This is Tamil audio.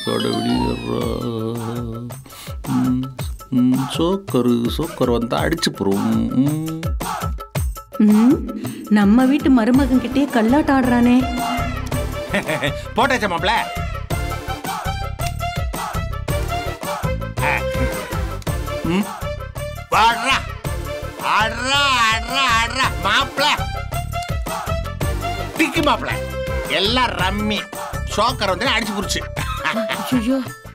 கடை வெளியேறா ம், ம், சோக்கரு சோக்கர் வந்தா அடிச்சு போறோம் ம். ம், நம்ம வீட்டு மருமகன் கிட்டே கல்லாட்டம் ஆடுறானே போட்டாச்சா மாப்ள ம். வாடுறா ஆடுறா ஆடுறா ஆடுறா மாப்ள டிக்கு மாப்ள எல்லாம் ரம்மி ஷோக்கர் வந்து அடிச்சு புடிச்சு ஐயோ